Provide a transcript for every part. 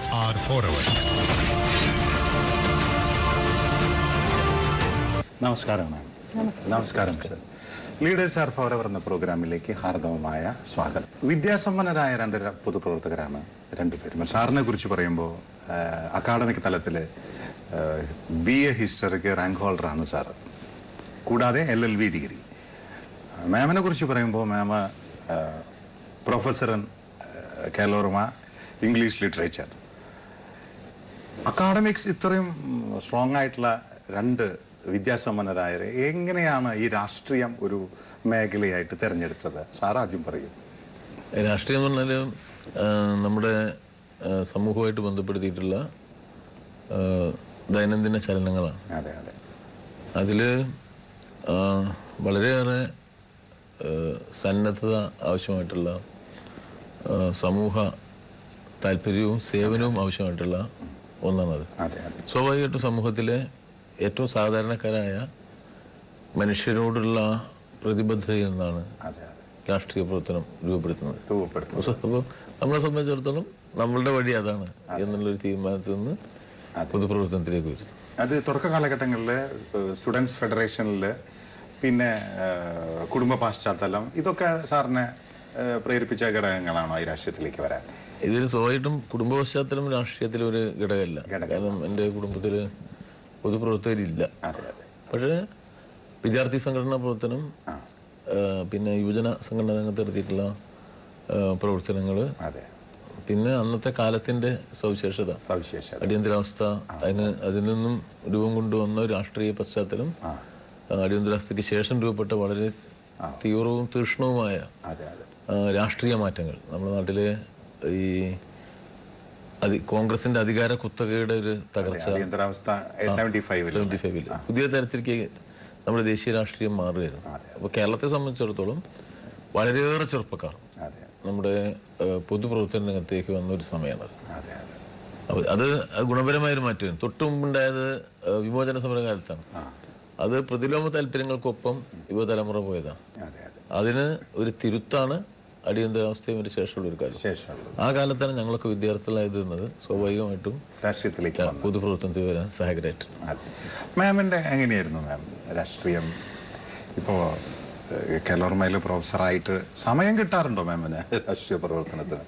are forever. നമസ്കാരം ma'am നമസ്കാരം sir leaders are forever എന്ന പ്രോഗ്രാമിലേക്ക് ഹാർദവമായ സ്വാഗതം വിദ്യാസമ്പന്നരായ രണ്ട് ര- പൊതുപ്രവർത്തകരാണ് രണ്ടുപേരും സാറിനെ കുറിച്ച് പറയുമ്പോൾ അക്കാഡമിക് തലത്തിൽ ബി എ ഹിസ്റ്ററിക്ക് റാങ്ക് ഹോൾഡറാണ് സാർ കൂടാതെ എൽ എൽ വി ഡിഗ്രി മാമിനെ കുറിച്ച് പറയുമ്പോൾ മാമ പ്രൊഫസറൻ കേലോർമ ഇംഗ്ലീഷ് ലിറ്ററേച്ചർ അക്കാഡമിക്സ് ഇത്രയും സ്ട്രോങ് ആയിട്ടുള്ള രണ്ട് വിദ്യാസമ്പന്നരായവരെ എങ്ങനെയാണ് ഈ രാഷ്ട്രീയം ഒരു മേഖലയായിട്ട് തിരഞ്ഞെടുത്തത് സാർ ആദ്യം പറയും രാഷ്ട്രീയം എന്ന് പറഞ്ഞാൽ നമ്മുടെ ആ, സമൂഹമായിട്ട് ബന്ധപ്പെടുത്തിയിട്ടുള്ള ആ, ദൈനംദിന ചലനങ്ങളാണ് അതെ അതെ അതിൽ വളരെയേറെ ആ, സന്നദ്ധത ആവശ്യമായിട്ടുള്ള ആ, സമൂഹ താല്പര്യവും സേവനവും ആവശ്യമായിട്ടുള്ള ഒന്നാണത് അതെ അതെ സ്വാഭാവികമായിട്ടും സമൂഹത്തിലെ ഏറ്റവും സാധാരണക്കാരായ മനുഷ്യരോടുള്ള പ്രതിബദ്ധതയിൽ നിന്നാണ് അതെ അതെ രാഷ്ട്രീയ പ്രവർത്തനം രൂപപ്പെടുത്തുന്നത് രൂപപ്പെടുത്തുന്നത് അപ്പോൾ നമ്മളെ സംബന്ധിച്ചിടത്തോളം നമ്മളുടെ വഴി അതാണ് എന്നുള്ളൊരു തീരുമാനത്തിൽ നിന്ന് പൊതുപ്രവർത്തനത്തിലേക്ക് വരുന്നു അത് തുടക്ക കാലഘട്ടങ്ങളിൽ സ്റ്റുഡൻസ് ഫെഡറേഷനിൽ പിന്നെ ഏഹ്, കുടുംബ പാശ്ചാത്തലം ഇതൊക്കെ സാറിനെ ഏഹ്, പ്രേരിപ്പിച്ച ഘടകങ്ങളാണോ ഈ രാഷ്ട്രീയത്തിലേക്ക് വരാൻ ഇതിൽ സ്വാഭാവികമായിട്ടും കുടുംബ പശ്ചാത്തലം രാഷ്ട്രീയത്തിൽ ഒരു ഘടകമല്ല ഘടകം. കാരണം എൻ്റെ കുടുംബത്തിൽ പൊതുപ്രവർത്തകരില്ല അതെ അതെ പക്ഷേ വിദ്യാർത്ഥി സംഘടനാ പ്രവർത്തനം ആ ആ, പിന്നെ യുവജന സംഘടന രംഗത്ത് നടത്തിയിട്ടുള്ള പ്രവർത്തനങ്ങൾ അതെ പിന്നെ അന്നത്തെ കാലത്തിന്റെ സവിശേഷത സവിശേഷത അടിയന്തരാവസ്ഥ അതിന് അതിൽ നിന്നും രൂപം കൊണ്ടുവന്ന ഒരു രാഷ്ട്രീയ പശ്ചാത്തലം ആ ആ, അടിയന്തരാവസ്ഥയ്ക്ക് ശേഷം രൂപപ്പെട്ട വളരെ തീവ്രവും തീക്ഷ്ണവുമായ അതെ അതെ ആ, രാഷ്ട്രീയ മാറ്റങ്ങൾ നമ്മുടെ നാട്ടിലെ ഈ അതി കോൺഗ്രസിന്റെ അധികാര കുത്തകയുടെ ഒരു തകർച്ച അടിയന്തരാവസ്ഥ സെവൻറ്റി ഫൈവിൽ സെവൻറ്റി ഫൈവില് പുതിയ തരത്തിലേക്ക് നമ്മുടെ ദേശീയ രാഷ്ട്രീയം മാറുകയായിരുന്നു അതെ. അപ്പോൾ കേരളത്തെ സംബന്ധിച്ചിടത്തോളം വളരെയേറെ ചെറുപ്പക്കാർ അതെ നമ്മുടെ ആ, പൊതുപ്രവർത്തന രംഗത്തേക്ക് വന്ന ഒരു സമയമാണത് അതെ അതെ അപ്പൊ അത് ഗുണപരമായൊരു മാറ്റമായിരുന്നു തൊട്ടു മുമ്പുണ്ടായത് ആ, വിമോചന സമര കാലത്താണ് അത് പ്രതിലോമ താല്പര്യങ്ങൾക്കൊപ്പം യുവതലമുറ പോയതാണ് അതെ അതെ അതിന് ഒരു തിരുത്താണ് അടിയന്തരാവസ്ഥയും ഒരു ശേഷമുള്ള ഒരു കാര്യം ശേഷമുള്ളത് ആ കാലത്താണ് ഞങ്ങളൊക്കെ വിദ്യാർത്ഥികളായിരുന്നത് സ്വാഭാവികമായിട്ടും രാഷ്ട്രീയത്തിലേക്ക് വന്നു പൊതുപ്രവർത്തനത്തിൽ വരാൻ സഹായകരായിട്ട് അതെ മാമിൻ്റെ എങ്ങനെയായിരുന്നു മാം രാഷ്ട്രീയം ഇപ്പോൾ കലോർമയിൽ പ്രൊഫസറായിട്ട് സമയം കിട്ടാറുണ്ടോ മാമിന് രാഷ്ട്രീയ പ്രവർത്തനത്തിന്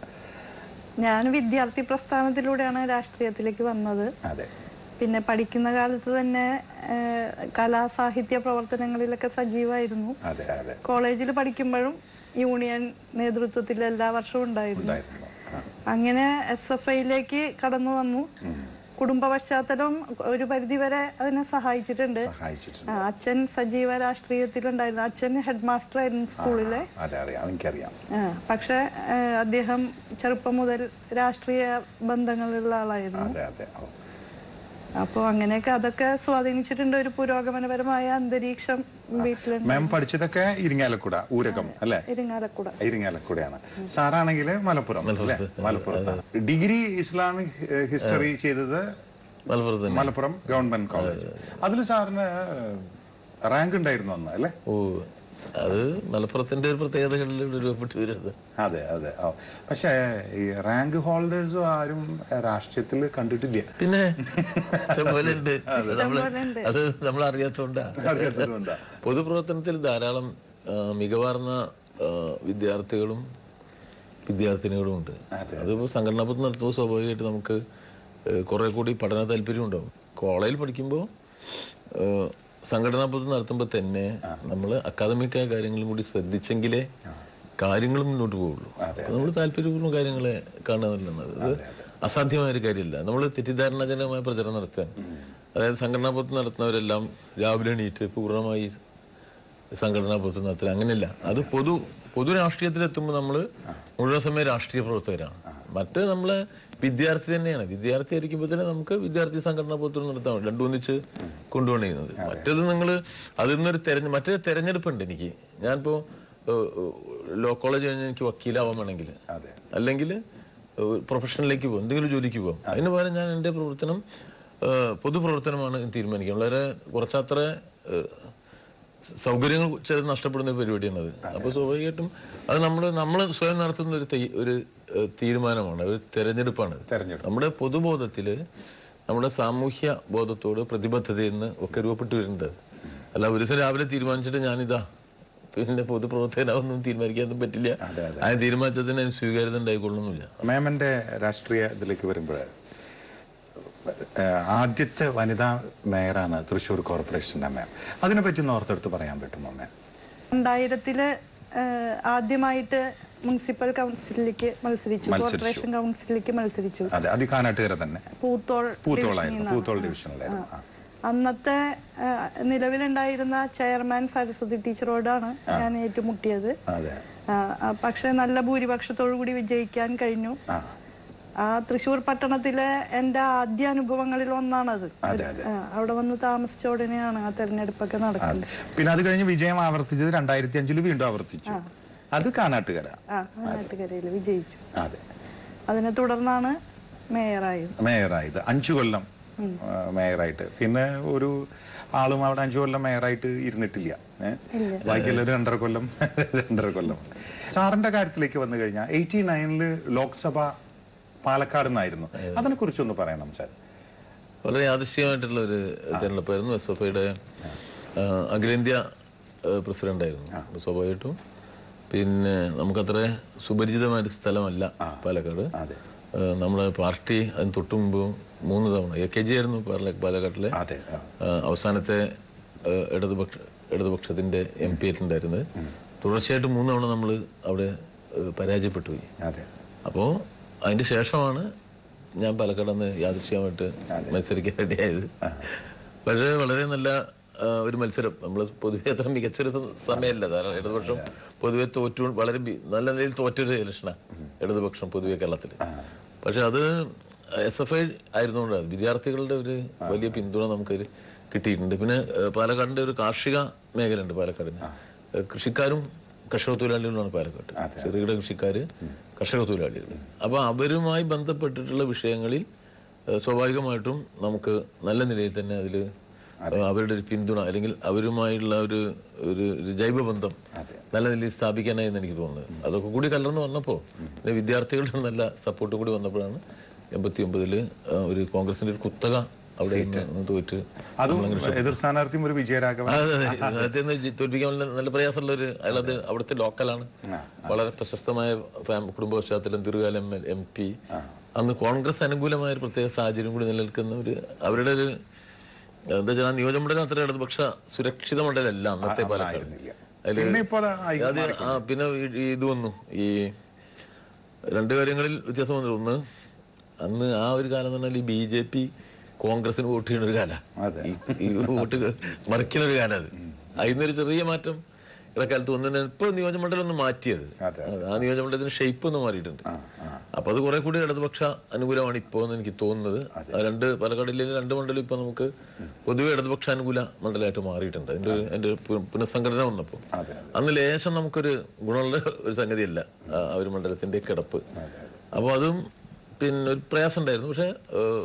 ഞാൻ വിദ്യാർത്ഥി പ്രസ്ഥാനത്തിലൂടെയാണ് രാഷ്ട്രീയത്തിലേക്ക് വന്നത് അതെ പിന്നെ പഠിക്കുന്ന കാലത്ത് തന്നെ ഏഹ്, കലാ സാഹിത്യ പ്രവർത്തനങ്ങളിലൊക്കെ സജീവമായിരുന്നു അതെ അതെ കോളേജിൽ പഠിക്കുമ്പോഴും യൂണിയൻ നേതൃത്വത്തിൽ എല്ലാ വർഷവും ഉണ്ടായിരുന്നു ഉണ്ടായിരുന്നു ആ, അങ്ങനെ എസ് എഫ് ഐയിലേക്ക് കടന്നു വന്നു കുടുംബ പശ്ചാത്തലം ഒരു പരിധി വരെ അതിനെ സഹായിച്ചിട്ടുണ്ട് സഹായിച്ചിട്ടുണ്ട് ആ, അച്ഛൻ സജീവ രാഷ്ട്രീയത്തിലുണ്ടായിരുന്നു അച്ഛൻ ഹെഡ് മാസ്റ്റർ ആയിരുന്നു സ്കൂളിലെ അതെ അറിയാം എനിക്കറിയാം ആ, പക്ഷേ ആ, അദ്ദേഹം ചെറുപ്പം മുതൽ രാഷ്ട്രീയ ബന്ധങ്ങളുള്ള ആളായിരുന്നു അതെ അതെ ഓ. അപ്പോൾ അങ്ങനെയൊക്കെ അതൊക്കെ സ്വാധീനിച്ചിട്ടുണ്ട് ഒരു പുരോഗമനപരമായ അന്തരീക്ഷം വീട്ടിലുണ്ട് മാം പഠിച്ചതൊക്കെ ഇരിങ്ങാലക്കുട ഊരകം അല്ലേ ഇരിങ്ങാലക്കുട ഇരിങ്ങാലക്കുടയാണ് സാറാണെങ്കിൽ മലപ്പുറം അല്ലേ മലപ്പുറത്താണ് ഡിഗ്രി ഇസ്ലാമിക് ഏഹ്, ഹിസ്റ്ററി ചെയ്തത് മലപ്പുറത്ത് തന്നെ മലപ്പുറം ഗവൺമെന്റ് കോളേജ് അതിൽ സാറിന് റാങ്ക് ഉണ്ടായിരുന്നു അന്ന് അല്ലേ ഓ അത് മലപ്പുറത്തിന്റെ ഒരു പ്രത്യേകതകളിൽ രൂപപ്പെട്ടു വരുന്നത് അതെ അതെ ഓ. പക്ഷേ ഈ റാങ്ക് ഹോൾഡേഴ്സും ആരും രാഷ്ട്രീയത്തിൽ കണ്ടിട്ടില്ല പിന്നെ ഇഷ്ടംപോലെ ഉണ്ട് നമ്മള് പോലെയുണ്ട്. അത് നമ്മൾ അറിയാത്തോണ്ടാ അറിയാത്തതുകൊണ്ടാ പൊതുപ്രവർത്തനത്തിൽ ധാരാളം ആ, മികവാർന്ന ആ, വിദ്യാർത്ഥികളും വിദ്യാർത്ഥിനികളും ഉണ്ട് അതെ. അതിപ്പോൾ സംഘടനാപത്ത് നടത്തുമ്പോൾ സ്വാഭാവികമായിട്ട് നമുക്ക് ഏഹ്, കുറെ കൂടി പഠന താല്പര്യം ഉണ്ടാവും കോളേജിൽ പഠിക്കുമ്പോൾ സംഘടനാപത്ത് നടത്തുമ്പോൾ തന്നെ നമ്മൾ അക്കാദമിക്കായ കാര്യങ്ങളും കൂടി ശ്രദ്ധിച്ചെങ്കിലേ കാര്യങ്ങൾ മുന്നോട്ട് പോവുള്ളൂ നമ്മൾ താല്പര്യപൂർവ്വം കാര്യങ്ങളെ കാണുക നല്ലത് അത് അസാധ്യമായ ഒരു കാര്യമില്ല നമ്മൾ തെറ്റിദ്ധാരണജനകമായ പ്രചരണം നടത്താൻ അതായത് സംഘടനാപത്ത് നടത്തുന്നവരെല്ലാം രാവിലെ എണീറ്റ് പൂർണ്ണമായി സംഘടനാ പ്രവർത്തനം നടത്തുക അങ്ങനെയല്ല അത് പൊതു പൊതു രാഷ്ട്രീയത്തിലെത്തുമ്പോൾ നമ്മൾ മുഴുവൻ സമയം രാഷ്ട്രീയ പ്രവർത്തകരാണ് മറ്റ് നമ്മൾ വിദ്യാർത്ഥി തന്നെയാണ് വിദ്യാർത്ഥി ആയിരിക്കുമ്പോൾ തന്നെ നമുക്ക് വിദ്യാർത്ഥി സംഘടനാ പ്രവർത്തനം നടത്താൻ പറ്റും രണ്ടും ഒന്നിച്ച് കൊണ്ടുപോകണം ചെയ്യുന്നത് മറ്റേത് നിങ്ങൾ അതിൽ നിന്നൊരു തെരഞ്ഞ മറ്റേ തെരഞ്ഞെടുപ്പുണ്ട് എനിക്ക് ഞാനിപ്പോൾ ലോ കോളേജ് കഴിഞ്ഞ് എനിക്ക് വക്കീലാവാൻ വേണമെങ്കിൽ അതെ അല്ലെങ്കിൽ പ്രൊഫഷനിലേക്ക് പോകും എന്തെങ്കിലും ജോലിക്ക് പോകും അതിന് പകരം ഞാൻ എൻ്റെ പ്രവർത്തനം ഏഹ്, പൊതുപ്രവർത്തനമാണ് എന്ന് തീരുമാനിക്കുന്നത് വളരെ കുറച്ചത്ര ഏഹ്, സൗകര്യങ്ങൾ ചിലത് നഷ്ടപ്പെടുന്ന ഒരു പരിപാടിയാണ് അത് അപ്പോൾ സ്വാഭാവികമായിട്ടും അത് നമ്മൾ നമ്മൾ സ്വയം നടത്തുന്ന ഒരു തയ്യ- ഒരു ഏഹ്, തീരുമാനമാണ് ഒരു തെരഞ്ഞെടുപ്പാണ് തെരഞ്ഞെടുപ്പ് നമ്മുടെ പൊതുബോധത്തില് നമ്മുടെ സാമൂഹ്യ ബോധത്തോട് പ്രതിബദ്ധതയെന്ന് ഒക്കെ രൂപപ്പെട്ടു വരുന്നത് അല്ല ഒരു ദിവസം രാവിലെ തീരുമാനിച്ചിട്ട് ഞാനിതാ പിന്നെ പൊതുപ്രവർത്തകനാവൊന്നും തീരുമാനിക്കാനൊന്നും പറ്റില്ല അതെ, അതെ. ആ തീരുമാനിച്ചതിന് അതിന് സ്വീകാര്യത ഉണ്ടായിക്കൊള്ളുന്നില്ല മാമിന്റെ രാഷ്ട്രീയ ഇതിലേക്ക് വരുമ്പോൾ ആദ്യത്തെ വനിതാ മേയറാണ് തൃശ്ശൂർ കോർപ്പറേഷന്റെ മാം അതിനെപ്പറ്റി ഒന്ന് ഓർത്തെടുത്ത് പറയാൻ പറ്റുമോ മാം രണ്ടായിരത്തില് ഏഹ്, ആദ്യമായിട്ട് മുനിസിപ്പൽ കൗൺസിലിലേക്ക് മത്സരിച്ചു മത്സരിച്ചു. കോർപ്പറേഷൻ കൗൺസിലിലേക്ക് മത്സരിച്ചു അതെ അത് കാനാട്ടുകര തന്നെ പൂത്തോൾ പൂത്തോളായിരുന്നു പൂത്തോൾ ഡിവിഷനിലായിരുന്നു ആ. അന്നത്തെ ഏഹ്, നിലവിലുണ്ടായിരുന്ന ചെയർമാൻ സരസ്വതി ടീച്ചറോടാണ് ഞാൻ ഏറ്റുമുട്ടിയത് അതെ ആ, ആ, പക്ഷെ നല്ല ഭൂരിപക്ഷത്തോടു കൂടി വിജയിക്കാൻ കഴിഞ്ഞു ആ ആ തൃശ്ശൂർ പട്ടണത്തിലെ എൻ്റെ ആദ്യ അനുഭവങ്ങളിൽ ഒന്നാണത് അതെ, അതെ. ആ, അവിടെ വന്ന് താമസിച്ച ഉടനെയാണ് ആ തെരഞ്ഞെടുപ്പൊക്കെ നടക്കുന്നത് പിന്നെ അത് കഴിഞ്ഞ് വിജയം ആവർത്തിച്ചത് രണ്ടായിരത്തി അഞ്ചില് വീണ്ടും ആവർത്തിച്ചു അത് കാനാട്ടുകര ആ നാട്ടുകരയിൽ വിജയിച്ചു അതെ അതിനെ തുടർന്നാണ് മേയറായത് മേയറായത് അഞ്ചു കൊല്ലം ആ, മേയറായിട്ട് പിന്നെ ഒരു ആളും അവിടെ അഞ്ചു കൊല്ലം മേയറായിട്ട് ഇരുന്നിട്ടില്ല ഏ? ബാക്കിയുള്ളവർ രണ്ടര കൊല്ലം രണ്ടര കൊല്ലം സാറിന്റെ കാര്യത്തിലേക്ക് വന്നു കഴിഞ്ഞാൽ എയ്റ്റി നയനില് ലോക്സഭ പാലക്കാട് നിന്നായിരുന്നു അതിനെ കുറിച്ചൊന്ന് പറയണം സാർ വളരെ യാദൃശ്യമായിട്ടുള്ള ഒരു തെരഞ്ഞെടുപ്പായിരുന്നു എസ് എഫ് ഐയുടെ അഖിലേന്ത്യാ പ്രസിഡന്റ് ആയിരുന്നു സ്വാഭാവികമായിട്ടും പിന്നെ നമുക്കത്ര സുപരിചിതമായ ഒരു സ്ഥലമല്ല പാലക്കാട് അതെ ആ, നമ്മളെ പാർട്ടി അതിന് തൊട്ടു മുമ്പ് മൂന്ന് തവണ എ കെ ജി ആയിരുന്നു പാല- പാലക്കാട്ടിലെ അതെ ആ. ആ, അവസാനത്തെ ആ, ഇടതുപക്ഷ ഇടതുപക്ഷത്തിന്റെ എം പി ആയിട്ടുണ്ടായിരുന്നത് തുടർച്ചയായിട്ട് മൂന്ന് തവണ നമ്മൾ അവിടെ ആ, പരാജയപ്പെട്ടു പോയി അതെ അപ്പോൾ അതിന്റെ ശേഷമാണ് ഞാൻ പാലക്കാട് നിന്ന് യാദൃശ്യമായിട്ട് മത്സരിക്കാൻ റെഡിയായത് വളരെ വളരെ നല്ല ആ, ഒരു മത്സരം നമ്മൾ പൊതുവെ അത്ര മികച്ചൊരു സ- സമയമല്ല കാരണം ഇടതുപക്ഷം പൊതുവെ തോറ്റു വളരെ ബി- നല്ല നിലയിൽ തോറ്റൊരു ഇലക്ഷനാണ് ഇടതുപക്ഷം പൊതുവെ കേരളത്തിൽ പക്ഷെ അത് എസ് എഫ് ഐ ആയിരുന്നുകൊണ്ടാണ് വിദ്യാർത്ഥികളുടെ ഒരു വലിയ പിന്തുണ നമുക്കതിൽ കിട്ടിയിട്ടുണ്ട് പിന്നെ ആ, പാലക്കാടിന്റെ ഒരു കാർഷിക മേഖലയുണ്ട് പാലക്കാടിന് ആ, കൃഷിക്കാരും കർഷക തൊഴിലാളികളുമാണ് പാലക്കാട് ചെറുകിട കൃഷിക്കാര് കർഷക തൊഴിലാളികൾ അപ്പൊ അവരുമായി ബന്ധപ്പെട്ടിട്ടുള്ള വിഷയങ്ങളിൽ ഏഹ്, സ്വാഭാവികമായിട്ടും നമുക്ക് നല്ല നിലയിൽ തന്നെ അതിൽ അവരുടെ ഒരു പിന്തുണ അല്ലെങ്കിൽ അവരുമായുള്ള ഒരു ഒരു ഒരു ജൈവബന്ധം നല്ല നിലയിൽ സ്ഥാപിക്കാനായെന്ന് എനിക്ക് തോന്നുന്നത് അതൊക്കെ കൂടി കലർന്ന് വന്നപ്പോൾ പിന്നെ വിദ്യാർത്ഥികളുടെ നല്ല സപ്പോർട്ട് കൂടി വന്നപ്പോഴാണ് എൺപത്തി ഒമ്പതില് ഒരു കോൺഗ്രസിന്റെ ഒരു കുത്തക അവിടെ നിന്ന് തോറ്റ് അതും എതിർ സ്ഥാനാർത്ഥിയും ഒരു വിജയരാഘവൻ അതെ, അതെ. അദ്ദേഹത്തെ ഒന്ന് ജി- തോൽപ്പിക്കാൻ നല്ല- നല്ല പ്രയാസമുള്ള ഒരു അയാളത് അവിടുത്തെ ലോക്കലാണ് വളരെ പ്രശസ്തമായ ഫാം- കുടുംബ പശ്ചാത്തലം ദീർഘകാലം എം പി അന്ന് കോൺഗ്രസ് അനുകൂലമായ ഒരു പ്രത്യേക സാഹചര്യം കൂടി നിലനിൽക്കുന്ന ഒരു അവരുടെ ഒരു എന്താ വെച്ചാൽ നിയോജകമണ്ഡലം അത്ര ഇടതുപക്ഷ സുരക്ഷിത മണ്ഡലമല്ല അന്നത്തെ പാലക്കാട് ആയിരുന്നില്ല. അതില് പിന്നെ ഇപ്പോൾ അത് ആയി- അത് ആ പിന്നെ ഈ- ഈ ഇത് വന്നു ഈ രണ്ട് കാര്യങ്ങളിൽ വ്യത്യാസം വന്നു ഒന്ന് അന്ന് ആ ഒരു കാലം എന്ന് പറഞ്ഞാൽ ഈ ബി ജെ പി കോൺഗ്രസിന് വോട്ട് ചെയ്യുന്ന ഒരു കാലം അതെ. ഈ വോട്ട് മറിക്കുന്ന ഒരു കാലം അത് അതിന്നൊരു ചെറിയ മാറ്റം ഇടക്കാലത്ത് വന്നു ഇപ്പൊ നിയോജകമണ്ഡലം ഒന്ന് മാറ്റിയത് അതെ, ആ നിയോജകമണ്ഡലത്തിന് ഷേപ്പ് ഒന്ന് മാറിയിട്ടുണ്ട് അപ്പൊ അത് കുറെ കൂടി ഇടതുപക്ഷ അനുകൂലമാണ് ഇപ്പോ എന്ന് എനിക്ക് തോന്നുന്നത് ആ രണ്ട് പാലക്കാടിലെ രണ്ട് മണ്ഡലം ഇപ്പൊ നമുക്ക് പൊതുവെ ഇടതുപക്ഷ അനുകൂല മണ്ഡലമായിട്ട് മാറിയിട്ടുണ്ട് അതിന്റെ ഒരു അതിന്റെ ഒരു പു- പുനഃസംഘടന വന്നപ്പോ അതെ അന്ന് ലേശം നമുക്കൊരു ഗുണമുള്ള ഒരു സംഗതിയല്ല ആ ആ ഒരു മണ്ഡലത്തിന്റെ കിടപ്പ് അപ്പോൾ അതും പിന്നെ ഒരു പ്രയാസം ഉണ്ടായിരുന്നു പക്ഷെ ഏഹ്,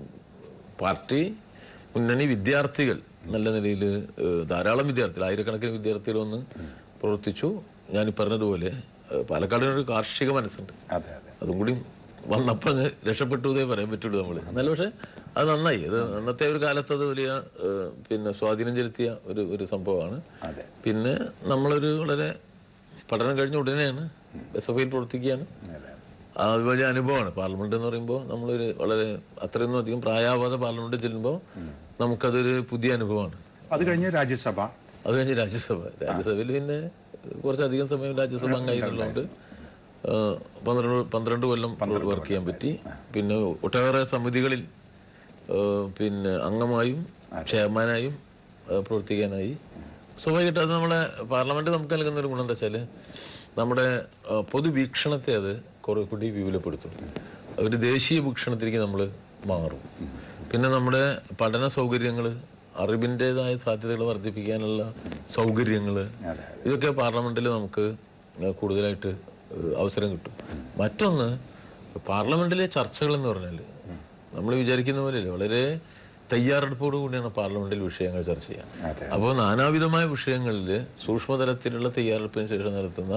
പാർട്ടി മുന്നണി വിദ്യാർത്ഥികൾ നല്ല നിലയിൽ ധാരാളം വിദ്യാർത്ഥികൾ ആയിരക്കണക്കിന് വിദ്യാർത്ഥികൾ വന്ന് പ്രവർത്തിച്ചു ഞാൻ ഈ പറഞ്ഞതുപോലെ ഏഹ്, പാലക്കാടിനൊരു കാർഷിക മനസ്സുണ്ട് അതെ അതെ അതും കൂടി വന്നപ്പോൾ അങ്ങ് രക്ഷപ്പെട്ടു എന്നേ പറയാൻ പറ്റുള്ളൂ നമ്മൾ എന്നാലും പക്ഷെ അത് നന്നായി അത് അന്നത്തെ ഒരു കാലത്ത് അത് വലിയ ഏഹ്, പിന്നെ സ്വാധീനം ചെലുത്തിയ ഒരു ഒരു സംഭവമാണ് അതെ പിന്നെ നമ്മളൊരു വളരെ പഠനം കഴിഞ്ഞ ഉടനെയാണ് എസ് എഫ് ഐയിൽ പ്രവർത്തിക്കുകയാണ് അതെ അത് വലിയ അനുഭവമാണ് പാർലമെന്റ് എന്ന് പറയുമ്പോൾ നമ്മളൊരു വളരെ അത്രയൊന്നും അധികം പ്രായാവാതെ പാർലമെന്റിൽ ചെല്ലുമ്പോൾ നമുക്കതൊരു പുതിയ അനുഭവമാണ് അത് കഴിഞ്ഞ് രാജ്യസഭ അത് കഴിഞ്ഞ് രാജ്യസഭ രാജ്യസഭയിൽ പിന്നെ കുറച്ചധികം സമയം രാജ്യസഭ അംഗമായിട്ടുള്ളതുകൊണ്ട് ഏഹ്, പന്ത്രണ്ട് പന്ത്രണ്ട് കൊല്ലം വർക്ക് ചെയ്യാൻ പറ്റി പിന്നെ ഒട്ടേറെ സമിതികളിൽ ഏഹ്, പിന്നെ അംഗമായും ചെയർമാനായും ഏഹ്, പ്രവർത്തിക്കാനായി സ്വാഭാവികമായിട്ട് അത് നമ്മളെ പാർലമെന്റ് നമുക്ക് നൽകുന്ന ഒരു ഗുണം എന്താ വെച്ചാല് നമ്മുടെ ഏഹ്, പൊതുവീക്ഷണത്തെ അത് കുറെ കൂടി വിപുലപ്പെടുത്തും ഒരു ദേശീയ വീക്ഷണത്തിലേക്ക് നമ്മൾ മാറും പിന്നെ നമ്മുടെ പഠന സൗകര്യങ്ങൾ അറിവിൻ്റെതായ സാധ്യതകൾ വർദ്ധിപ്പിക്കാനുള്ള സൗകര്യങ്ങൾ അതെ ഇതൊക്കെ പാർലമെന്റിൽ നമുക്ക് ഏഹ് കൂടുതലായിട്ട് ഏഹ് അവസരം കിട്ടും മറ്റൊന്ന് പാർലമെന്റിലെ ചർച്ചകൾ എന്ന് പറഞ്ഞാൽ നമ്മൾ വിചാരിക്കുന്ന പോലെയല്ല വളരെ തയ്യാറെടുപ്പോടു കൂടിയാണ് പാർലമെന്റിൽ വിഷയങ്ങൾ ചർച്ച ചെയ്യുക അതെ അപ്പോൾ നാനാവിധമായ വിഷയങ്ങളിൽ സൂക്ഷ്മതലത്തിലുള്ള തയ്യാറെടുപ്പിന് ശേഷം നടത്തുന്ന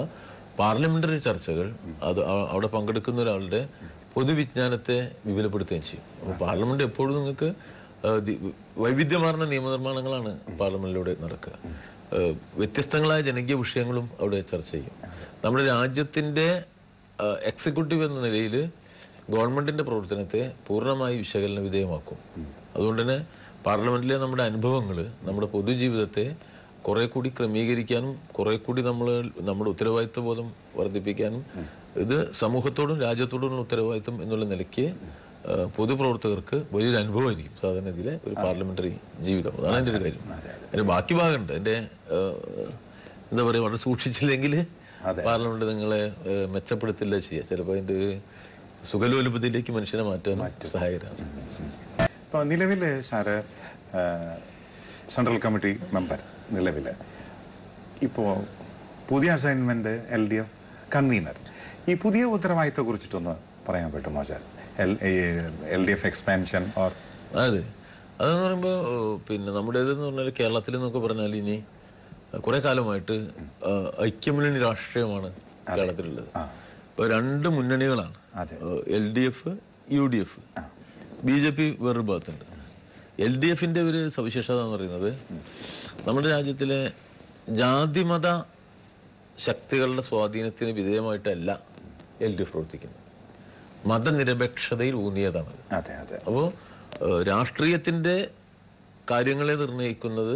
പാർലമെന്ററി ചർച്ചകൾ അത് അ- അവിടെ പങ്കെടുക്കുന്ന ഒരാളുടെ പൊതുവിജ്ഞാനത്തെ വിപുലപ്പെടുത്തുകയും ചെയ്യും അപ്പോൾ പാർലമെന്റ് എപ്പോഴും നിങ്ങൾക്ക് ആ, ദി- വൈവിധ്യമാർന്ന നിയമനിർമ്മാണങ്ങളാണ് പാർലമെന്റിലൂടെ നടക്കുക ആ, വ്യത്യസ്തങ്ങളായ ജനകീയ വിഷയങ്ങളും അവിടെ ചർച്ച ചെയ്യും നമ്മുടെ രാജ്യത്തിന്റെ എക്സിക്യൂട്ടീവ് എന്ന നിലയിൽ ഗവൺമെന്റിന്റെ പ്രവർത്തനത്തെ പൂർണ്ണമായി വിശകലന വിധേയമാക്കും അതുകൊണ്ട് തന്നെ പാർലമെന്റിലെ നമ്മുടെ അനുഭവങ്ങൾ നമ്മുടെ പൊതുജീവിതത്തെ കുറെ കൂടി ക്രമീകരിക്കാനും കുറെ കൂടി നമ്മൾ നമ്മുടെ ഉത്തരവാദിത്വ ബോധം വർദ്ധിപ്പിക്കാനും ഇത് സമൂഹത്തോടും രാജ്യത്തോടുമുള്ള ഉത്തരവാദിത്വം എന്നുള്ള നിലയ്ക്ക് ആ, പൊതുപ്രവർത്തകർക്ക് വലിയൊരു അനുഭവമായിരിക്കും സാധാരണഗതിയിലെ ഒരു പാർലമെന്ററി ജീവിതം അതാണ് എൻ്റെ ഒരു കാര്യം അതിന്റെ ബാക്കി ഭാഗമുണ്ട് എൻ്റെ ആ, എന്താ പറയുക വളരെ സൂക്ഷിച്ചില്ലെങ്കിൽ പാർലമെന്റ് നിങ്ങളെ ആ, മെച്ചപ്പെടുത്തില്ല ചെയ്യുക ചിലപ്പോൾ അതിന്റെ ഒരു സുഖലോലുപതയിലേക്ക് മനുഷ്യനെ മാറ്റാൻ സഹായകരമാണ് ഇപ്പോൾ നിലവിൽ സാറ് ആ, സെൻട്രൽ കമ്മിറ്റി മെമ്പർ നിലവിൽ ഇപ്പോൾ പുതിയ assignment L D F convener ഈ പുതിയ ഉത്തരവാദിത്തത്തെ കുറിച്ചിട്ടൊന്ന് പറയാൻ പറ്റുമോ sir L L D F expansion or അതെ അതെന്ന് പറയുമ്പോൾ പിന്നെ നമ്മുടേതെന്ന് പറഞ്ഞാൽ കേരളത്തിൽ എന്നൊക്കെ പറഞ്ഞാൽ ഇനി കുറെ കാലമായിട്ട് ആ, ഐക്യമുന്നണി രാഷ്ട്രീയമാണ് കേരളത്തിലുള്ളത് ഇപ്പോൾ രണ്ട് മുന്നണികളാണ് അതെ. L D F U D F B J P വേറൊരു ഭാഗത്തുണ്ട് എൽ ഡി എഫിന്റെ ഒരു സവിശേഷത എന്ന് പറയുന്നത് നമ്മുടെ രാജ്യത്തിലെ ജാതിമത ശക്തികളുടെ സ്വാധീനത്തിന് വിധേയമായിട്ടല്ല എൽ ഡി എഫ് പ്രവർത്തിക്കുന്നത് മതനിരപേക്ഷതയിൽ ഊന്നിയതാണ് അതെ അതെ അപ്പോൾ രാഷ്ട്രീയത്തിന്റെ കാര്യങ്ങളെ നിർണ്ണയിക്കുന്നത്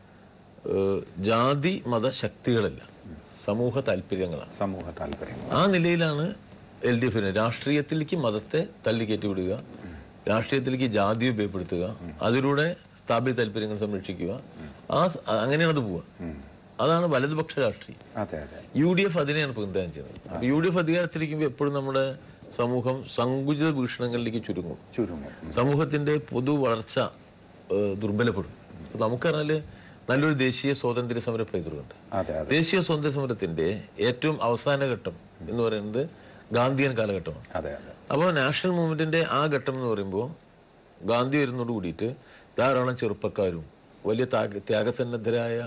ഏഹ്, ജാതി മത ശക്തികളല്ല സമൂഹ താല്പര്യങ്ങളാണ് സമൂഹ താല്പര്യം ആ നിലയിലാണ് എൽ ഡി എഫിന് രാഷ്ട്രീയത്തിലേക്ക് മതത്തെ തള്ളിക്കയറ്റി വിടുക രാഷ്ട്രീയത്തിലേക്ക് ജാതി ഉപയോഗപ്പെടുത്തുക അതിലൂടെ സ്ഥാപിത താല്പര്യങ്ങൾ സംരക്ഷിക്കുക ആ സ- അങ്ങനെയാണ് അത് പോവുക അതാണ് വലതുപക്ഷ രാഷ്ട്രീയം അതെ അതെ യു ഡി എഫ് അതിനെയാണ് പ്രതിനിധാനം ചെയ്യുന്നത് അപ്പൊ യു ഡി എഫ് അധികാരത്തിലിരിക്കുമ്പോൾ എപ്പോഴും നമ്മുടെ സമൂഹം സങ്കുചിത ഭീഷണങ്ങളിലേക്ക് ചുരുങ്ങും ചുരുങ്ങും സമൂഹത്തിന്റെ പൊതു വളർച്ച ഏഹ്, ദുർബലപ്പെടും ഇപ്പൊ നമുക്കറിയാല് നല്ലൊരു ദേശീയ സ്വാതന്ത്ര്യ സമര പൈതൃകമുണ്ട് അതെ അതെ ദേശീയ സ്വാതന്ത്ര്യ സമരത്തിന്റെ ഏറ്റവും അവസാന ഘട്ടം എന്ന് പറയുന്നത് ഗാന്ധിയൻ കാലഘട്ടമാണ് അതെ അതെ അപ്പോൾ നാഷണൽ മൂവ്മെന്റിന്റെ ആ ഘട്ടം എന്ന് പറയുമ്പോൾ ഗാന്ധി വരുന്നതോട് കൂടിയിട്ട് ധാരാളം ചെറുപ്പക്കാരും വലിയ ത്യാഗ- ത്യാഗസന്നദ്ധരായ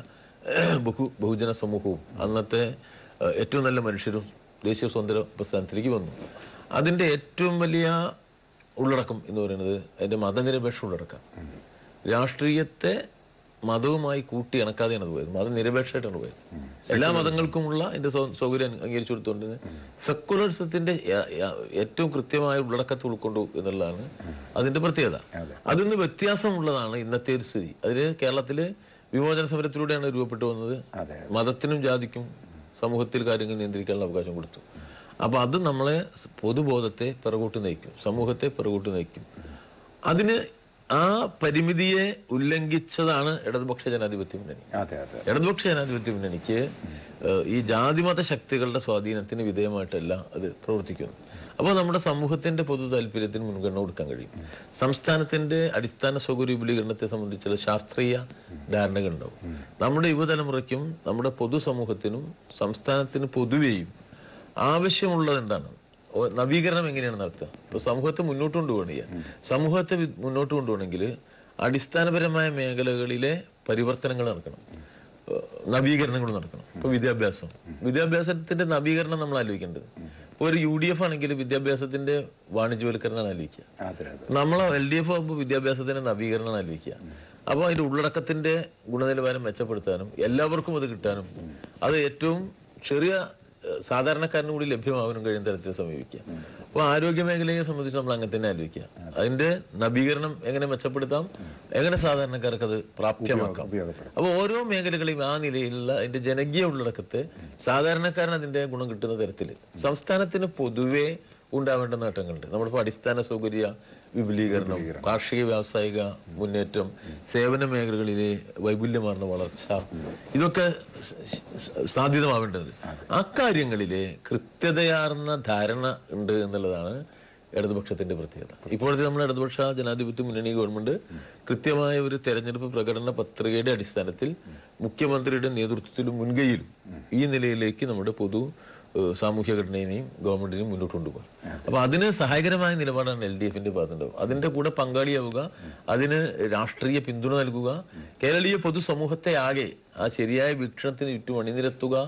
ബഹു ബഹുജന സമൂഹവും അന്നത്തെ ഏഹ്, ഏറ്റവും നല്ല മനുഷ്യരും ദേശീയ സ്വാതന്ത്ര്യ പ്രസ്ഥാനത്തിലേക്ക് വന്നു അതിന്റെ ഏറ്റവും വലിയ ഉള്ളടക്കം എന്ന് പറയുന്നത് അതിന്റെ മതനിരപേക്ഷ ഉള്ളടക്കം രാഷ്ട്രീയത്തെ മതവുമായി കൂട്ടി ഇണക്കാതെയാണ് അത് പോയത് മതനിരപേക്ഷമായിട്ടാണ് പോയത് എല്ലാ മതങ്ങൾക്കുമുള്ള അതിന്റെ സൗ- സൗകര്യം അംഗീകരിച്ചു കൊടുത്തുകൊണ്ട് സെക്കുലറിസത്തിന്റെ യ- യ- ഏറ്റവും കൃത്യമായ ഉള്ളടക്കത്തെ ഉൾക്കൊണ്ടു എന്നുള്ളതാണ് അതിന്റെ പ്രത്യേകത അതിൽ നിന്ന് വ്യത്യാസമുള്ളതാണ് ഇന്നത്തെ ഒരു സ്ഥിതി അതില് കേരളത്തില് വിമോചന സമരത്തിലൂടെയാണ് രൂപപ്പെട്ടു വന്നത് അതെ. മതത്തിനും ജാതിക്കും സമൂഹത്തിൽ കാര്യങ്ങൾ നിയന്ത്രിക്കാനുള്ള അവകാശം കൊടുത്തു അപ്പൊ അത് നമ്മളെ പൊതുബോധത്തെ പിറകോട്ട് നയിക്കും സമൂഹത്തെ പിറകോട്ട് നയിക്കും അതിന് ആ പരിമിതിയെ ഉല്ലംഘിച്ചതാണ് ഇടതുപക്ഷ ജനാധിപത്യ മുന്നണി അതെ അതെ ഇടതുപക്ഷ ജനാധിപത്യ മുന്നണിക്ക് ഏഹ്, ഈ ജാതിമത ശക്തികളുടെ സ്വാധീനത്തിന് വിധേയമായിട്ടല്ല അത് പ്രവർത്തിക്കുന്നു അപ്പോൾ നമ്മുടെ സമൂഹത്തിന്റെ പൊതു താല്പര്യത്തിന് മുൻഗണന കൊടുക്കാൻ കഴിയും സംസ്ഥാനത്തിന്റെ അടിസ്ഥാന സൗകര്യ വിപുലീകരണത്തെ സംബന്ധിച്ചുള്ള ശാസ്ത്രീയ ധാരണകളുണ്ടാവും നമ്മുടെ യുവതലമുറയ്ക്കും നമ്മുടെ പൊതുസമൂഹത്തിനും സംസ്ഥാനത്തിന് പൊതുവെയും ആവശ്യമുള്ളത് എന്താണ് ഓ- നവീകരണം എങ്ങനെയാണ് നടത്തുക ഇപ്പൊ സമൂഹത്തെ മുന്നോട്ട് കൊണ്ടുപോകണം സമൂഹത്തെ വി- മുന്നോട്ട് കൊണ്ടുപോകണമെങ്കിൽ അടിസ്ഥാനപരമായ മേഖലകളിലെ പരിവർത്തനങ്ങൾ നടക്കണം ഏഹ് നവീകരണങ്ങൾ നടക്കണം ഇപ്പൊ വിദ്യാഭ്യാസം വിദ്യാഭ്യാസത്തിന്റെ നവീകരണം നമ്മൾ ആലോചിക്കേണ്ടത് ഇപ്പൊ ഒരു യു ഡി എഫ് ആണെങ്കിൽ വിദ്യാഭ്യാസത്തിന്റെ വാണിജ്യവൽക്കരണമാണ് ആലോചിക്കുക അതെ അതെ നമ്മൾ എൽ ഡി എഫ് ആകുമ്പോൾ വിദ്യാഭ്യാസത്തിന്റെ നവീകരണം ആലോചിക്കുക അപ്പോൾ അതിന്റെ ഉള്ളടക്കത്തിന്റെ ഗുണനിലവാരം മെച്ചപ്പെടുത്താനും എല്ലാവർക്കും അത് കിട്ടാനും അത് ഏറ്റവും ചെറിയ ഏഹ്, സാധാരണക്കാരന് കൂടി ലഭ്യമാവാനും കഴിയുന്ന തരത്തിൽ സമീപിക്കുക അപ്പോൾ ആരോഗ്യ മേഖലയെ സംബന്ധിച്ച് നമ്മൾ അങ്ങനെ തന്നെ ആലോചിക്കുക അതിന്റെ നവീകരണം എങ്ങനെ മെച്ചപ്പെടുത്താം എങ്ങനെ സാധാരണക്കാർക്ക് അത് പ്രാപ്യമാക്കാം ഉപയോഗപ്പെടും അപ്പോൾ ഓരോ മേഖലകളെയും ആ നിലയിലുള്ള അതിന്റെ ജനകീയ ഉള്ളടക്കത്തെ സാധാരണക്കാരൻ അതിന്റെ ഗുണം കിട്ടുന്ന തരത്തിൽ സംസ്ഥാനത്തിന് പൊതുവെ ഉണ്ടാവേണ്ട നേട്ടങ്ങളുണ്ട് നമ്മളിപ്പോൾ അടിസ്ഥാന സൗകര്യ വിപുലീകരണം കാർഷിക വ്യാവസായിക മുന്നേറ്റം സേവന മേഖലകളിലെ വൈപുല്യമാർന്ന വളർച്ച ഇതൊക്കെ സ- സ- സാധ്യതമാവേണ്ടത് അക്കാര്യങ്ങളിലെ കൃത്യതയാർന്ന ധാരണ ഉണ്ട് എന്നുള്ളതാണ് ഇടതുപക്ഷത്തിന്റെ പ്രത്യേകത ഇപ്പോഴത്തെ നമ്മുടെ ഇടതുപക്ഷ ജനാധിപത്യ മുന്നണി ഗവൺമെന്റ് കൃത്യമായ ഒരു തെരഞ്ഞെടുപ്പ് പ്രകടന പത്രികയുടെ അടിസ്ഥാനത്തിൽ മുഖ്യമന്ത്രിയുടെ നേതൃത്വത്തിലും മുൻകൈയിലും ഈ നിലയിലേക്ക് നമ്മുടെ പൊതു ഏഹ്, സാമൂഹ്യ ഘടനയെയും ഗവൺമെന്റിനെയും മുന്നോട്ട് കൊണ്ടുപോകാം അപ്പൊ അതിന് സഹായകരമായ നിലപാടാണ് എൽ ഡി എഫിന്റെ ഭാഗത്തുണ്ടാവും അതിന്റെ കൂടെ പങ്കാളിയാവുക അതിന് രാഷ്ട്രീയ പിന്തുണ നൽകുക കേരളീയ പൊതുസമൂഹത്തെ ആകെ ആ ശരിയായ വീക്ഷണത്തിന് ചുറ്റും അണിനിരത്തുക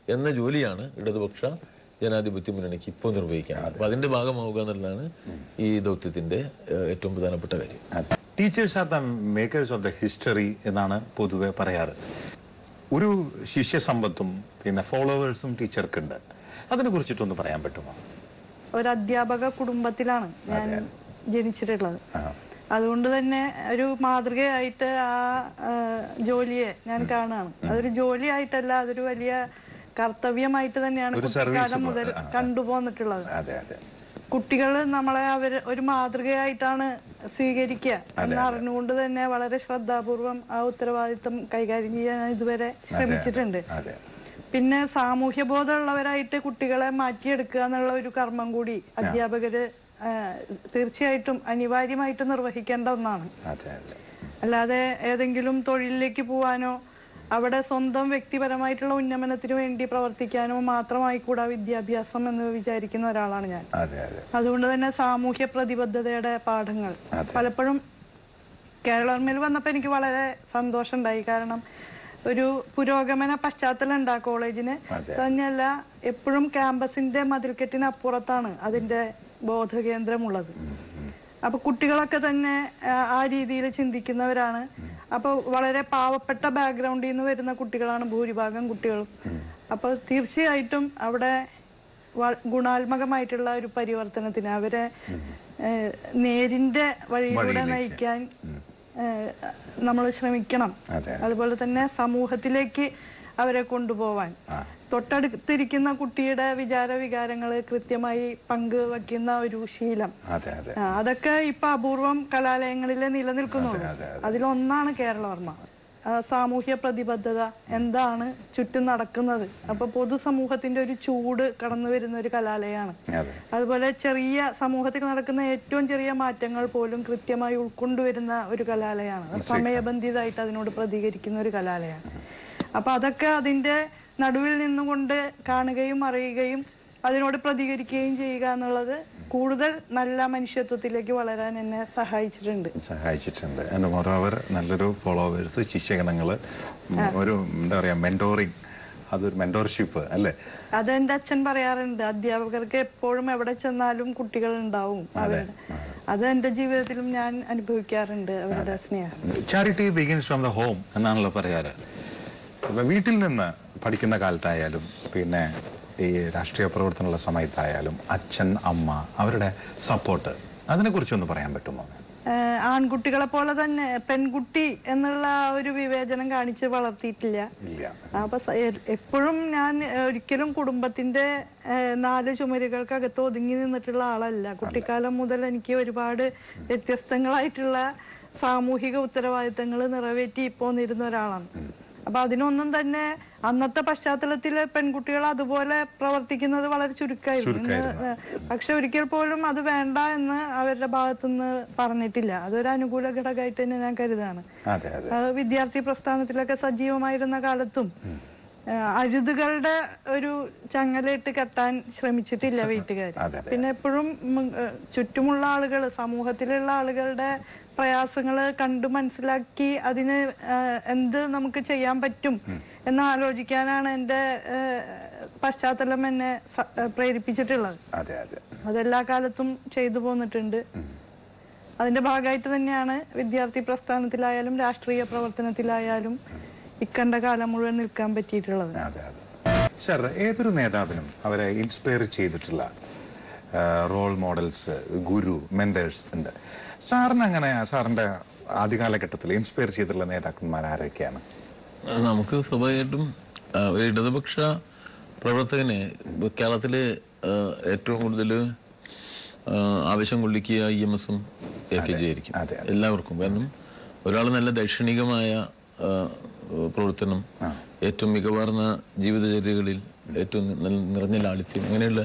എന്ന ജോലിയാണ് ഇടതുപക്ഷ ജനാധിപത്യ മുന്നണിക്ക് ഇപ്പോൾ നിർവഹിക്കാൻ അപ്പൊ അതിന്റെ ഭാഗമാവുക എന്നുള്ളതാണ് ഈ ദൗത്യത്തിന്റെ ഏഹ്, ഏറ്റവും പ്രധാനപ്പെട്ട കാര്യം teachers are the makers of the history എന്നാണ് പൊതുവെ പറയാറ് ഒരു ശിഷ്യസമ്പത്തും പിന്നെ ഫോളോവേഴ്സും ടീച്ചർക്കുണ്ട് അതിനെ കുറിച്ചിട്ടൊന്ന് പറയാൻ പറ്റുമോ ഒരു അധ്യാപക കുടുംബത്തിലാണ് ഞാൻ ജനിച്ചിട്ടുള്ളത് ആ. അതുകൊണ്ട് തന്നെ ഒരു മാതൃകയായിട്ട് ആ ആ, ജോലിയെ ഞാൻ കാണുകയാണ് അതൊരു ജോലിയായിട്ടല്ല അതൊരു വലിയ കർത്തവ്യമായിട്ട് തന്നെയാണ് ഒരു service കുട്ടിക്കാലം മുതൽ പോലെ, ആ. കണ്ടുപോന്നിട്ടുള്ളത് അതെ അതെ കുട്ടികൾ നമ്മളെ അവർ ഒരു മാതൃകയായിട്ടാണ് സ്വീകരിക്കുക എന്ന് അറിഞ്ഞുകൊണ്ട് തന്നെ വളരെ ശ്രദ്ധാപൂർവം ആ ഉത്തരവാദിത്തം കൈകാര്യം ചെയ്യാൻ ഇതുവരെ ശ്രമിച്ചിട്ടുണ്ട് അതെ പിന്നെ സാമൂഹ്യ ബോധമുള്ളവരായിട്ട് കുട്ടികളെ മാറ്റിയെടുക്കുക എന്നുള്ള ഒരു കർമ്മം കൂടി അധ്യാപകര് ആ, തീർച്ചയായിട്ടും അനിവാര്യമായിട്ട് നിർവഹിക്കേണ്ട ഒന്നാണ് അതെ അതെ അല്ലാതെ ഏതെങ്കിലും തൊഴിലിലേക്ക് പോവാനോ അവിടെ സ്വന്തം വ്യക്തിപരമായിട്ടുള്ള ഉന്നമനത്തിന് വേണ്ടി പ്രവർത്തിക്കാനോ മാത്രമായി കൂടാ വിദ്യാഭ്യാസം എന്ന് വിചാരിക്കുന്ന ഒരാളാണ് ഞാൻ അതെ അതെ അതുകൊണ്ട് തന്നെ സാമൂഹ്യ പ്രതിബദ്ധതയുടെ പാഠങ്ങൾ അതെ. പലപ്പോഴും കേരളമിൽ വന്നപ്പോൾ എനിക്ക് വളരെ സന്തോഷമുണ്ടായി കാരണം ഒരു പുരോഗമന പശ്ചാത്തലം ഉണ്ട് ആ കോളേജിന് അതെ. തന്നെയല്ല എപ്പോഴും ക്യാമ്പസിന്റെ മതിൽക്കെട്ടിന് അപ്പുറത്താണ് അതിന്റെ ബോധകേന്ദ്രമുള്ളത് അപ്പൊ കുട്ടികളൊക്കെ തന്നെ ആ, ആ രീതിയിൽ ചിന്തിക്കുന്നവരാണ് അപ്പൊ വളരെ പാവപ്പെട്ട ബാക്ക്ഗ്രൗണ്ടിൽ നിന്ന് വരുന്ന കുട്ടികളാണ് ഭൂരിഭാഗം കുട്ടികളും അപ്പൊ തീർച്ചയായിട്ടും അവിടെ വ- ഗുണാത്മകമായിട്ടുള്ള ഒരു പരിവർത്തനത്തിന് അവരെ ഏഹ്, നേരിന്റെ വഴിയിലൂടെ വഴിയിലേക്ക്. നയിക്കാൻ നമ്മൾ ശ്രമിക്കണം അതെ. അതുപോലെ തന്നെ സമൂഹത്തിലേക്ക് അവരെ കൊണ്ടുപോവാൻ തൊട്ടടുത്തിരിക്കുന്ന കുട്ടിയുടെ വിചാര വികാരങ്ങൾ കൃത്യമായി പങ്കുവയ്ക്കുന്ന ഒരു ശീലം അതെ അതെ ആ, അതൊക്കെ ഇപ്പൊ അപൂർവം കലാലയങ്ങളിൽ നിലനിൽക്കുന്നുള്ളൂ അതെ, അതെ. അതിലൊന്നാണ് കേരളവർമ്മ ആ, സാമൂഹ്യ പ്രതിബദ്ധത എന്താണ് ചുറ്റും നടക്കുന്നത് അപ്പൊ പൊതുസമൂഹത്തിന്റെ ഒരു ചൂട് കടന്നു വരുന്ന ഒരു കലാലയമാണ് അതെ അതുപോലെ ചെറിയ സമൂഹത്തിൽ നടക്കുന്ന ഏറ്റവും ചെറിയ മാറ്റങ്ങൾ പോലും കൃത്യമായി ഉൾക്കൊണ്ടുവരുന്ന ഒരു കലാലയമാണ് സമയബന്ധിതമായിട്ട് അതിനോട് പ്രതികരിക്കുന്ന ഒരു കലാലയമാണ് അപ്പൊ അതൊക്കെ അതിന്റെ നടുവിൽ നിന്നുകൊണ്ട് കാണുകയും അറിയുകയും അതിനോട് പ്രതികരിക്കുകയും ചെയ്യുക എന്നുള്ളത് കൂടുതൽ നല്ല മനുഷ്യത്വത്തിലേക്ക് വളരാൻ എന്നെ സഹായിച്ചിട്ടുണ്ട് സഹായിച്ചിട്ടുണ്ട് ആൻഡ് മോറോവർ നല്ലൊരു ഫോളോവേഴ്സ് ശിഷ്യഗണങ്ങൾ ഒരു എന്താ പറയാ മെന്റോറിങ് അതൊരു മെന്റോർഷിപ്പ് അല്ലേ അത് എൻ്റെ അച്ഛൻ പറയാറുണ്ട് അധ്യാപകർക്ക് എപ്പോഴും എവിടെ ചെന്നാലും കുട്ടികൾ ഉണ്ടാവും അവരുടെ അത് എൻ്റെ ജീവിതത്തിലും ഞാൻ അനുഭവിക്കാറുണ്ട് അവരുടെ സ്നേഹം charity begins from the home എന്നാണല്ലോ പറയാറ് ഇപ്പൊ വീട്ടിൽ നിന്ന് പഠിക്കുന്ന കാലത്തായാലും പിന്നെ ഈ രാഷ്ട്രീയ പ്രവർത്തനമുള്ള സമയത്തായാലും അച്ഛൻ അമ്മ അവരുടെ സപ്പോർട്ട് അതിനെക്കുറിച്ചൊന്ന് പറയാൻ പറ്റുമോ ഏഹ് ആൺകുട്ടികളെ പോലെ തന്നെ പെൺകുട്ടി എന്നുള്ള ആ ഒരു വിവേചനം കാണിച്ച് വളർത്തിയിട്ടില്ല ഇല്ല അപ്പൊ സ- എ- എപ്പോഴും ഞാൻ ഏഹ്, ഒരിക്കലും കുടുംബത്തിന്റെ ഏഹ്, നാല് ചുമരുകൾക്കകത്ത് ഒതുങ്ങി നിന്നിട്ടുള്ള ആളല്ല കുട്ടിക്കാലം മുതൽ എനിക്ക് ഒരുപാട് വ്യത്യസ്തങ്ങളായിട്ടുള്ള സാമൂഹിക ഉത്തരവാദിത്തങ്ങൾ നിറവേറ്റി പോന്നിരുന്ന ഒരാളാണ് അപ്പൊ അതിനൊന്നും തന്നെ അന്നത്തെ പശ്ചാത്തലത്തിൽ പെൺകുട്ടികൾ അതുപോലെ പ്രവർത്തിക്കുന്നത് വളരെ ചുരുക്കമായിരുന്നു ഇന്ന് പക്ഷെ ഒരിക്കൽ പോലും അത് വേണ്ട എന്ന് അവരുടെ ഭാഗത്തുനിന്ന് പറഞ്ഞിട്ടില്ല അതൊരു അനുകൂല ഘടകമായിട്ട് തന്നെ ഞാൻ കരുതാണ് അതെ അതെ അത് വിദ്യാർത്ഥി പ്രസ്ഥാനത്തിലൊക്കെ സജീവമായിരുന്ന കാലത്തും ആ, അരുതുകളുടെ ഒരു ചങ്ങലയിട്ട് കെട്ടാൻ ശ്രമിച്ചിട്ടില്ല വീട്ടുകാർ അതെ, അതെ. പിന്നെ എപ്പോഴും ഉം, ഏ, ചുറ്റുമുള്ള ആളുകൾ സമൂഹത്തിലുള്ള ആളുകളുടെ പ്രയാസങ്ങൾ കണ്ടു മനസ്സിലാക്കി അതിന് ആ, എന്ത് നമുക്ക് ചെയ്യാൻ പറ്റും എന്ന് ആലോചിക്കാനാണ് എൻ്റെ ഏ, പശ്ചാത്തലം എന്നെ സ- ഏ, പ്രേരിപ്പിച്ചിട്ടുള്ളത് അതെ അതെ അതെല്ലാ കാലത്തും ചെയ്തു പോന്നിട്ടുണ്ട് അതിന്റെ ഭാഗമായിട്ട് തന്നെയാണ് വിദ്യാർത്ഥി പ്രസ്ഥാനത്തിലായാലും രാഷ്ട്രീയ പ്രവർത്തനത്തിലായാലും ഇക്കണ്ട കാലം മുഴുവൻ നിൽക്കാൻ പറ്റിയിട്ടുള്ളത് അതെ അതെ സർ ഏതൊരു നേതാവിനും അവരെ ഇൻസ്പയർ ചെയ്തിട്ടുള്ള റോൾ മോഡൽസ് ഗുരു മെന്റേഴ്സ് ഉണ്ട് സാറിന് അങ്ങനെ സാറിന്റെ ആദ്യകാലഘട്ടത്തിൽ ഇൻസ്പയർ ചെയ്തിട്ടുള്ള നേതാക്കന്മാർ ആരൊക്കെയാണ് അത് നമുക്ക് സ്വാഭാവികമായിട്ടും ആ, ഒരു ഇടതുപക്ഷ പ്രവർത്തകനെ ഇപ്പൊ കേരളത്തില് ആ, ഏറ്റവും കൂടുതൽ ആവശ്യം കൊള്ളിക്കുക ഇ എം എസും എ കെ ജി ആയിരിക്കും അതെ, എല്ലാവർക്കും കാരണം ഒരാൾ നല്ല ദൈക്ഷണികമായ ആ, പ്രവർത്തനം ഏറ്റവും മികവാർന്ന ജീവിതചര്യകളിൽ ഏറ്റവും നി- നിറഞ്ഞ ലാളിത്യം അങ്ങനെയുള്ള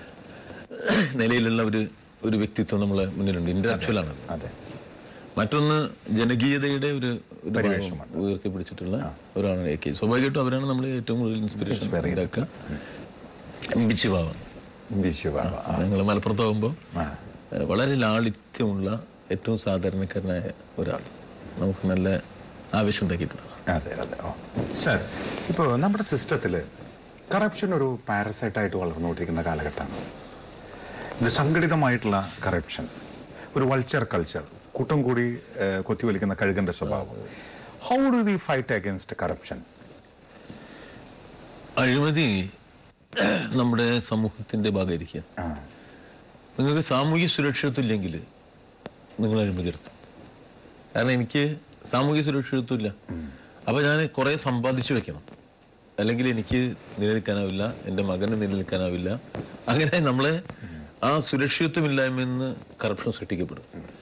നിലയിലുള്ള ഒരു ഒരു വ്യക്തിത്വം നമ്മളെ മുന്നിലുണ്ട് ഇന്റലക്ച്വലാണ് അതെ മറ്റൊന്ന് ജനകീയതയുടെ ഒരു ഒരു ഭാവം ഉയർത്തിപ്പിടിച്ചിട്ടുള്ള ഒരാളാണ് എ കെ സ്വാഭാവികമായിട്ടും അവരാണ് നമ്മൾ ഏറ്റവും കൂടുതൽ ഇൻസ്പിറേഷൻ ഇതൊക്കെ ബിച്ചു ഭാവം ബിജു ബാബ ഞങ്ങൾ മലപ്പുറത്താകുമ്പോൾ ആ. വളരെ ലാളിത്യമുള്ള ഏറ്റവും സാധാരണക്കാരനായ ഒരാൾ നമുക്ക് നല്ല ആവശ്യം ഉണ്ടാക്കിയിട്ടുള്ള അതെ അതെ ഓ സർ ഇപ്പോൾ നമ്മുടെ സിസ്റ്റത്തിൽ കറപ്ഷൻ ഒരു പാരസൈറ്റായിട്ട് വളർന്നുകൊണ്ടിരിക്കുന്ന കാലഘട്ടമാണ് ഇത് സംഘടിതമായിട്ടുള്ള കറപ്ഷൻ ഒരു വൾച്ചർ കൾച്ചർ കൂട്ടം കൂടി ഏഹ്, കൊത്തിവലിക്കുന്ന കഴുകന്റെ സ്വഭാവം how do we fight against corruption അഴിമതി നമ്മുടെ സമൂഹത്തിന്റെ ഭാഗമായിരിക്കുക ആ നിങ്ങൾക്ക് സാമൂഹ്യ സുരക്ഷിതത്വം ഇല്ലെങ്കിൽ നിങ്ങൾ അഴിമതി നടത്തും കാരണം എനിക്ക് സാമൂഹ്യ സുരക്ഷിതത്വം ഇല്ല അപ്പൊ ഞാൻ കുറെ സമ്പാദിച്ചു വെക്കണം അല്ലെങ്കിൽ എനിക്ക് നിലനിൽക്കാനാവില്ല എൻ്റെ മകന് നിലനിൽക്കാനാവില്ല അങ്ങനെ നമ്മളെ ആ സുരക്ഷിതത്വമില്ലായ്മയെന്ന് കറപ്ഷൻ സൃഷ്ടിക്കപ്പെടും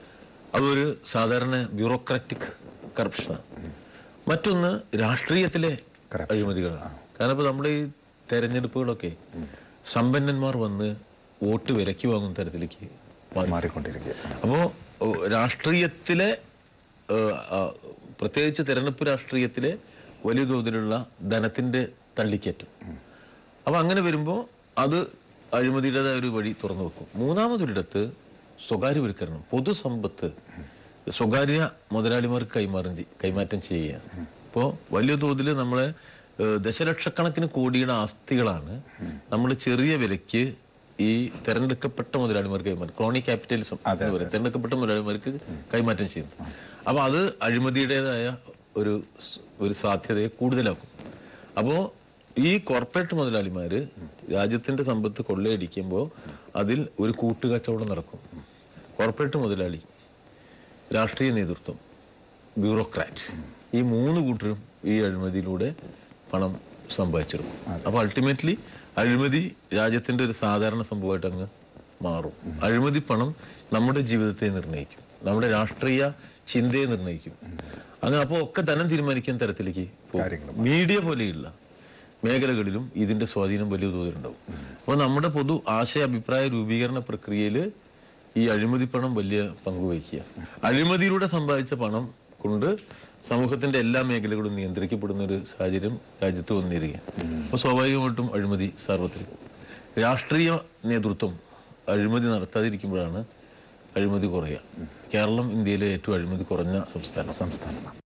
അതൊരു സാധാരണ ബ്യൂറോക്രാറ്റിക് കറപ്ഷനാണ് മറ്റൊന്ന് രാഷ്ട്രീയത്തിലെ Corruption. അഴിമതികളാണ് കാരണം ഇപ്പൊ നമ്മുടെ ഈ തെരഞ്ഞെടുപ്പുകളൊക്കെ സമ്പന്നന്മാർ വന്ന് വോട്ട് വിലക്കി വാങ്ങുന്ന തരത്തിലേക്ക് മാറി മാറിക്കൊണ്ടിരിക്കുക അപ്പോ ഓ, രാഷ്ട്രീയത്തിലെ ഏ, ആ, പ്രത്യേകിച്ച് തെരഞ്ഞെടുപ്പ് രാഷ്ട്രീയത്തിലെ വലിയ തോതിലുള്ള ധനത്തിന്റെ തള്ളിക്കയറ്റം അപ്പൊ അങ്ങനെ വരുമ്പോൾ അത് അഴിമതിയുടേതായ ഒരു വഴി തുറന്നു വെക്കും മൂന്നാമതൊരിടത്ത് സ്വകാര്യവൽക്കരണം പൊതുസമ്പത്ത് സ്വകാര്യ മുതലാളിമാർക്ക് കൈമാറും ചെയ്- കൈമാറ്റം ചെയ്യുകയാണ് ഇപ്പോൾ വലിയ തോതിൽ നമ്മളെ ഏഹ്, ദശലക്ഷക്കണക്കിന് കോടിയുടെ ആസ്തികളാണ് നമ്മൾ ചെറിയ വിലയ്ക്ക് ഈ തെരഞ്ഞെടുക്കപ്പെട്ട മുതലാളിമാർക്ക് കൈമാറും ക്രോണി ക്യാപിറ്റലിസം എന്ന് പറയും തെരഞ്ഞെടുക്കപ്പെട്ട മുതലാളിമാർക്ക് കൈമാറ്റം ചെയ്യുന്നു അപ്പൊ അത് അഴിമതിയുടേതായ ഒരു സ്- ഒരു സാധ്യതയെ കൂടുതലാക്കും അപ്പോ ഈ കോർപ്പറേറ്റ് മുതലാളിമാര് രാജ്യത്തിന്റെ സമ്പത്ത് കൊള്ളയടിക്കുമ്പോൾ അതിൽ ഒരു കൂട്ടുകച്ചവടം നടക്കും കോർപ്പറേറ്റ് മുതലാളി രാഷ്ട്രീയ നേതൃത്വം ബ്യൂറോക്രാറ്റ് ഈ മൂന്ന് കൂട്ടരും ഈ അഴിമതിയിലൂടെ പണം സമ്പാദിച്ചെടുക്കും അപ്പൊ അൾട്ടിമേറ്റ്ലി അഴിമതി രാജ്യത്തിന്റെ ഒരു സാധാരണ സംഭവമായിട്ട് അങ്ങ് മാറും അഴിമതി പണം നമ്മുടെ ജീവിതത്തെ നിർണ്ണയിക്കും നമ്മുടെ രാഷ്ട്രീയ ചിന്തയെ നിർണ്ണയിക്കും അങ്ങനെ അപ്പോൾ ഒക്കെ ധനം തീരുമാനിക്കുന്ന തരത്തിലേക്ക് പോകും. കാര്യങ്ങൾ മീഡിയ പോലെയുള്ള മേഖലകളിലും ഇതിന്റെ സ്വാധീനം വലിയ തോതിലുണ്ടാവും അപ്പോൾ നമ്മുടെ പൊതു ആശയ അഭിപ്രായ രൂപീകരണ പ്രക്രിയയിൽ ഈ അഴിമതി പണം വലിയ പങ്കുവഹിക്കുക അഴിമതിയിലൂടെ സമ്പാദിച്ച പണം കൊണ്ട് സമൂഹത്തിന്റെ എല്ലാ മേഖലകളും നിയന്ത്രിക്കപ്പെടുന്ന ഒരു സാഹചര്യം രാജ്യത്ത് വന്നിരിക്കുക അപ്പോൾ സ്വാഭാവികമായിട്ടും അഴിമതി സാർവത്രികം രാഷ്ട്രീയ നേതൃത്വം അഴിമതി നടത്താതിരിക്കുമ്പോഴാണ് അഴിമതി കുറയുക കേരളം ഇന്ത്യയിലെ ഏറ്റവും അഴിമതി കുറഞ്ഞ സംസ്ഥാനം സംസ്ഥാനമാണ്